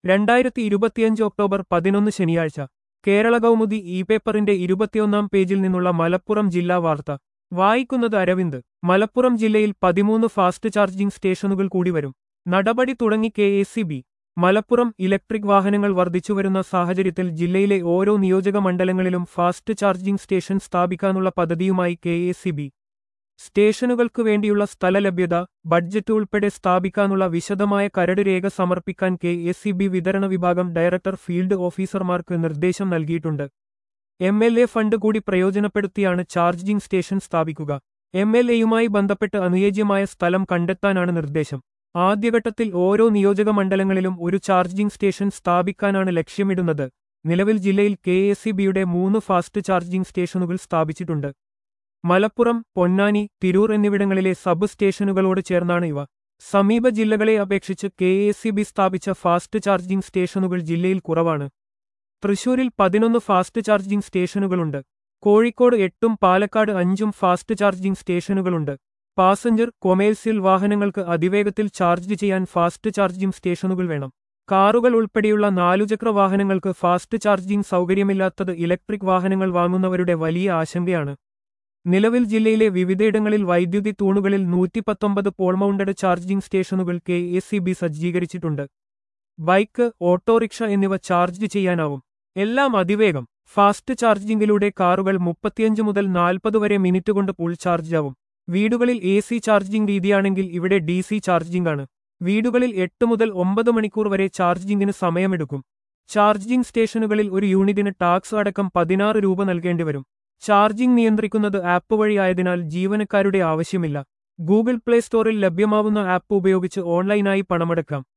രണ്ടായിരത്തി ഇരുപത്തിയഞ്ച് ഒക്ടോബർ പതിനൊന്ന് ശനിയാഴ്ച കേരള കൗമുദി ഇ പേപ്പറിന്റെ ഇരുപത്തിയൊന്നാം പേജിൽ നിന്നുള്ള മലപ്പുറം ജില്ലാ വാർത്ത വായിക്കുന്നത് അരവിന്ദ് മലപ്പുറം ജില്ലയിൽ പതിമൂന്ന് ഫാസ്റ്റ് ചാർജിംഗ് സ്റ്റേഷനുകൾ കൂടി വരും നടപടി തുടങ്ങി K A C B Malappuram electric വാഹനങ്ങൾ വർദ്ധിച്ചുവരുന്ന സാഹചര്യത്തിൽ ജില്ലയിലെ ഓരോ നിയോജക മണ്ഡലങ്ങളിലും ഫാസ്റ്റ് ചാർജിംഗ് സ്റ്റേഷൻ സ്ഥാപിക്കാനുള്ള പദ്ധതിയുമായി കെ എ സി ബി സ്റ്റേഷനുകൾക്കു വേണ്ടിയുള്ള സ്ഥലലഭ്യത ബഡ്ജറ്റ് ഉൾപ്പെടെ സ്ഥാപിക്കാനുള്ള വിശദമായ കരട് രേഖ സമർപ്പിക്കാൻ കെ എസ് സി ബി വിതരണ വിഭാഗം ഡയറക്ടർ ഫീൽഡ് ഓഫീസർമാർക്ക് നിർദ്ദേശം നൽകിയിട്ടുണ്ട് എം എൽ എ ഫണ്ട് കൂടി പ്രയോജനപ്പെടുത്തിയാണ് ചാർജിംഗ് സ്റ്റേഷൻ സ്ഥാപിക്കുക എം എൽ എയുമായി ബന്ധപ്പെട്ട് അനുയോജ്യമായ സ്ഥലം കണ്ടെത്താനാണ് നിർദ്ദേശം ആദ്യഘട്ടത്തിൽ ഓരോ നിയോജക മണ്ഡലങ്ങളിലും ഒരു ചാർജിംഗ് സ്റ്റേഷൻ സ്ഥാപിക്കാനാണ് ലക്ഷ്യമിടുന്നത് നിലവിൽ ജില്ലയിൽ കെ എസ് സി ബിയുടെ മൂന്ന് ഫാസ്റ്റ് ചാർജിംഗ് സ്റ്റേഷനുകൾ സ്ഥാപിച്ചിട്ടുണ്ട് മലപ്പുറം പൊന്നാനി തിരൂർ എന്നിവിടങ്ങളിലെ സബ് സ്റ്റേഷനുകളോട് ചേർന്നാണ് ഇവ സമീപ ജില്ലകളെ അപേക്ഷിച്ച് കെ എസ് സി ബി സ്ഥാപിച്ച ഫാസ്റ്റ് ചാർജിംഗ് സ്റ്റേഷനുകൾ ജില്ലയിൽ കുറവാണ് തൃശൂരിൽ പതിനൊന്ന് ഫാസ്റ്റ് ചാർജിംഗ് സ്റ്റേഷനുകളുണ്ട് കോഴിക്കോട് എട്ടും പാലക്കാട് അഞ്ചും ഫാസ്റ്റ് ചാർജിംഗ് സ്റ്റേഷനുകളുണ്ട് പാസഞ്ചർ കൊമേഴ്സ്യൽ വാഹനങ്ങൾക്ക് അതിവേഗത്തിൽ ചാർജ് ചെയ്യാൻ ഫാസ്റ്റ് ചാർജിംഗ് സ്റ്റേഷനുകൾ വേണം കാറുകൾ ഉൾപ്പെടെയുള്ള നാലുചക്ര വാഹനങ്ങൾക്ക് ഫാസ്റ്റ് ചാർജിംഗ് സൗകര്യമില്ലാത്തത് ഇലക്ട്രിക് വാഹനങ്ങൾ വാങ്ങുന്നവരുടെ വലിയ ആശങ്കയാണ് നിലവിൽ ജില്ലയിലെ വിവിധയിടങ്ങളിൽ വൈദ്യുതി തൂണുകളിൽ നൂറ്റിപ്പത്തൊമ്പത് പോൾമൗണ്ടഡ് ചാർജിംഗ് സ്റ്റേഷനുകൾ കെ എസ് സി ബി സജ്ജീകരിച്ചിട്ടുണ്ട് ബൈക്ക് ഓട്ടോറിക്ഷ എന്നിവ ചാർജ് ചെയ്യാനാവും എല്ലാം അതിവേഗം ഫാസ്റ്റ് ചാർജിംഗിലൂടെ കാറുകൾ മുപ്പത്തിയഞ്ച് മുതൽ നാൽപ്പത് വരെ മിനിറ്റ് കൊണ്ട് ഫുൾ ചാർജാവും വീടുകളിൽ എ സി ചാർജിംഗ് രീതിയാണെങ്കിൽ ഇവിടെ ഡി സി ചാർജിംഗ് ആണ് വീടുകളിൽ എട്ട് മുതൽ ഒമ്പത് മണിക്കൂർ വരെ ചാർജിംഗിന് സമയമെടുക്കും ചാർജിംഗ് സ്റ്റേഷനുകളിൽ ഒരു യൂണിറ്റിന് ടാക്സ് അടക്കം പതിനാറ് രൂപ നൽകേണ്ടിവരും ചാർജിംഗ് നിയന്ത്രിക്കുന്നത് ആപ്പ് വഴിയായതിനാൽ ജീവനക്കാരുടെ ആവശ്യമില്ല ഗൂഗിൾ പ്ലേ സ്റ്റോറിൽ ലഭ്യമാവുന്ന ആപ്പ് ഉപയോഗിച്ച് ഓൺലൈനായി പണമടക്കാം